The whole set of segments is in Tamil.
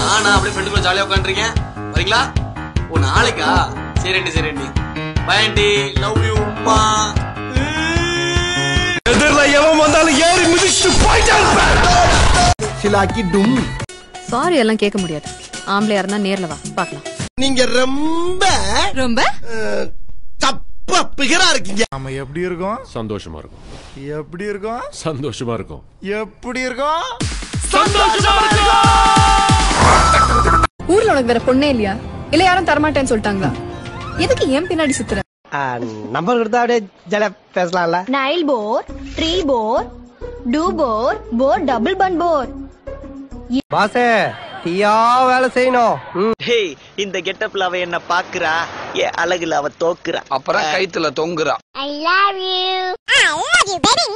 நானா அப்படியே ஃப்ரெண்டுக்குள்ள ஜாலியா உட்காந்துருக்கேன் வரீங்களா ஓ நாளைக்கா சரி சரி bye aunty love you Uma எதிரில எவன் வந்தாலும் ஏறி மிதிச்சு போயிட்டான் சிலாக்கி டும் சாரி எல்லாம் கேட்க முடியாது ஆம்பளையா இருந்தா நேர்ல வா பார்க்கலாம் நீங்க ரொம்ப ரொம்ப அஹ், தப்பா பிகரா இருக்கீங்க நாம எப்படி இருக்கோம் சந்தோஷமா இருக்கும் எப்படி இருக்கோம் சந்தோஷமா இருக்கும் எப்படி இருக்கோம் ஊர்ல உனக்கு வேற பொண்ணே இல்லையா இல்ல யாரும் தரமாட்டேன்னு சொல்லிட்டாங்களா எதுக்கு ஏன் பின்னாடி சுத்துற நம்பர் கொடுத்தா அப்படியே ஜல பேசலாம்ல nine four three four two four four double one four பாசே தீயா வேலை செய்யணும் டேய் இந்த கெட்டப்ல அவ என்ன பாக்குறா ஏ அழகுல அவ தோக்குறா அப்புறம் கைத்துல தொங்குறா I love you I love you baby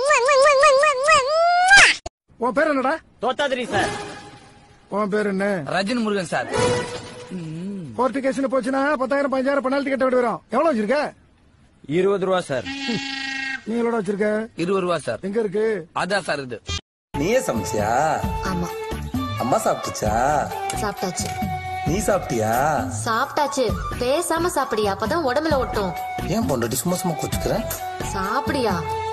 உன் பேர் என்னடா தோத்தாதிரி சார் உன் பேர் என்ன ரஜினி முருகன் சார் கோர்ட்டு கேஸ்னு போச்சுன்னா பத்தாயிரம் பதினஞ்சாயிரம் பெனால்ட்டி கட்ட விட வரும் எவ்வளவு வச்சிருக்க இருபது ரூபா சார் நீ எவ்வளவு வச்சிருக்க இருபது ரூபா சார் எங்க இருக்கு அதான் சார் இது நீயே சமைச்சியா ஆமா அம்மா சாப்பிட்டுச்சா சாப்பிட்டாச்சு நீ சாப்பிட்டியா சாப்பிட்டாச்சு பேசாம சாப்பிடியா அப்பதான் உடம்புல ஒட்டும் ஏன் பொண்டாட்டி சும்மா சும்மா குச்சுக்கிற சாப்பிடியா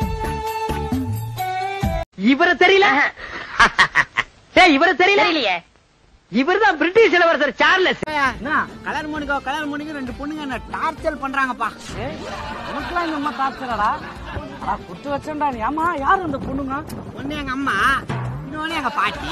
இவரு தெரியல ஏய் இவரு தெரியல இல்லையே இவர்தான் பிரிட்டிஷ் இளவரசர் சார்லஸ் கலர் மணிக்கோ கலர் மணிக்கோ ரெண்டு பொண்ணுங்க என்ன டார்ச்சர் பண்றாங்கப்பா உனக்குலாம் இந்த அம்மா டார்ச்சரடா குத்து வச்சேன்டா ஏமா யார் அந்த பொண்ணுங்க ஒண்ணு எங்க அம்மா இன்னொன்னு எங்க பாட்டி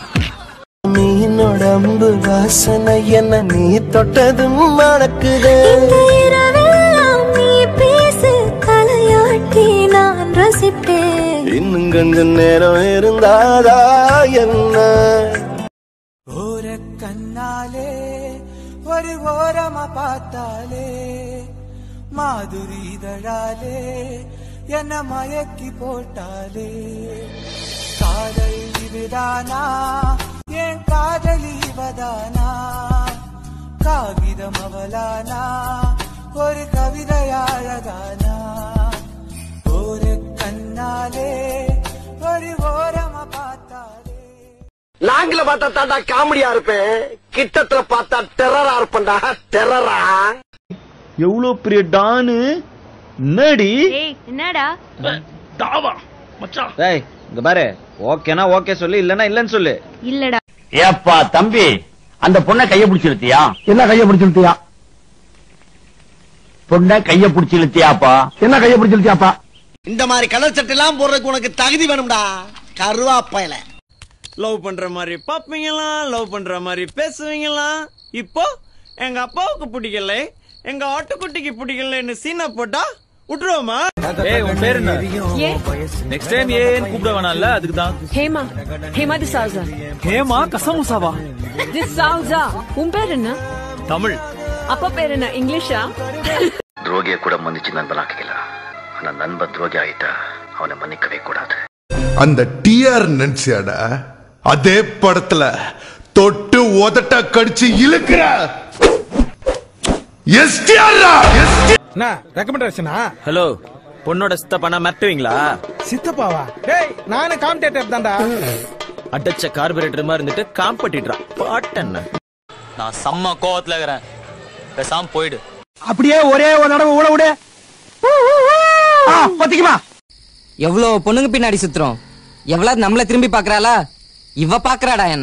மீனோட அம்பு வாசனை என்ன நீ தொட்டதும் மணக்குது நீ பேசு தலையாட்டி நான் ரசிப்பேன் இன்னும் கொஞ்ச நேரம் இருந்தாதா என்ன ஓர கண்ணாலே ஒரு ஓரமா பார்த்தாலே மாதுரி இதழாலே என்ன மயக்கி போட்டாலே காதல் இதுதானா என் காதலி இவதானா காகிதம் அவளானா ஒரு கவிதையாழதானா ஒரு கண்ணாலே ஒரு ஓரமா பார்த்தாலே லாங்கில பார்த்தா தாண்டா காமெடியா இருப்பேன் கிட்டத்துல பார்த்தா டெரரா இருப்பேன்டா டெரரா எவ்வளவு பெரிய டானு என்னடி என்னடா டேய் இங்க பாரு ஓகேனா ஓகே சொல்லு இல்லனா இல்லன்னு சொல்லு இல்லடா ஏப்பா தம்பி அந்த பொண்ணை கைய பிடிச்சு இழுத்தியா என்ன கைய பிடிச்சு இழுத்தியா பொண்ணை கைய பிடிச்சு இழுத்தியாப்பா என்ன கைய பிடிச்சு இழுத்தியாப்பா இந்த மாதிரி கலர் சட்டை எல்லாம் போடுறதுக்கு உனக்கு தகுதி வேணும்டா கருவாப்பையில லவ் பண்ற மாதிரி பாப்பீங்களா லவ் பண்ற மாதிரி பேசுவீங்களா இப்போ எங்க அப்பாவுக்கு பிடிக்கல எங்க ஆட்டுக்குட்டிக்கு பிடிக்கலன்னு சீனா போட்டா விட்டுருவோமா ஏய் உன் பேர் என்ன நெக்ஸ்ட் டைம் ஏன் கூப்பிட வேணாம்ல அதுக்கு தான் ஹேமா ஹேமா தி சாவுசா ஹேமா கசமுசாவா தி சாவுசா உன் பேர் என்ன தமிழ் அப்பா பேர் என்ன இங்கிலீஷா துரோகிய கூட மன்னிச்சு நண்பனாக்கலாம் ஆனா நண்பன் துரோகி ஆயிட்டா அவனை மன்னிக்கவே கூடாது அந்த டிஆர் நினைச்சியாடா அதே படத்துல தொட்டு உதட்ட கடிச்சு இழுக்கிற எஸ்டிஆர்ரா என்ன ரெக்கமெண்டேஷனா ஹலோ பொண்ணோட சித்தப்பானா மிரட்டுவீங்களா சித்தப்பாவா டேய் நானே காம்படேட்டர் தான்டா அடைச்ச கார்பரேட்டர் மாதிரி இருந்துட்டு காம்பட்டிடுறா பாட்டஎன்ன நான் செம்ம கோவத்துல இருக்கிறேன் பேசாம போயிடு அப்படியே ஒரே ஒரு தடவை ஊட விடு பத்திக்குமா எவ்வளவு பொண்ணுங்க பின்னாடி சுத்துறோம் எவ்வளவு நம்மள திரும்பி பாக்குறாளா இவ பாக்குறாடா என்ன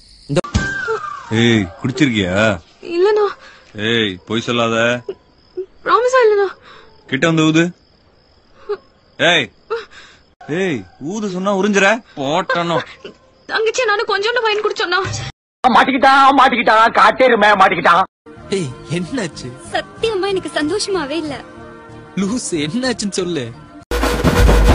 ஏய் குடிச்சிருக்கியா இல்லனா ஏய் பொய் சொல்லாத ப்ராமிஸா இல்லனா கிட்ட வந்து ஊது ஏய் ஏய் ஊது சொன்னா உறிஞ்சுற போட்டணும் தங்கச்சி நானும் கொஞ்சோண்டு வாங்கி குடிச்சோம்னா மாட்டிக்கிட்டான் மாட்டிக்கிட்டான் காட்டேருமே மாட்டிக்கிட்டான் ஏய் என்னாச்சு சத்தியமா எனக்கு சந்தோஷமாவே இல்ல லூஸ் என்னாச்சுன்னு சொல்லு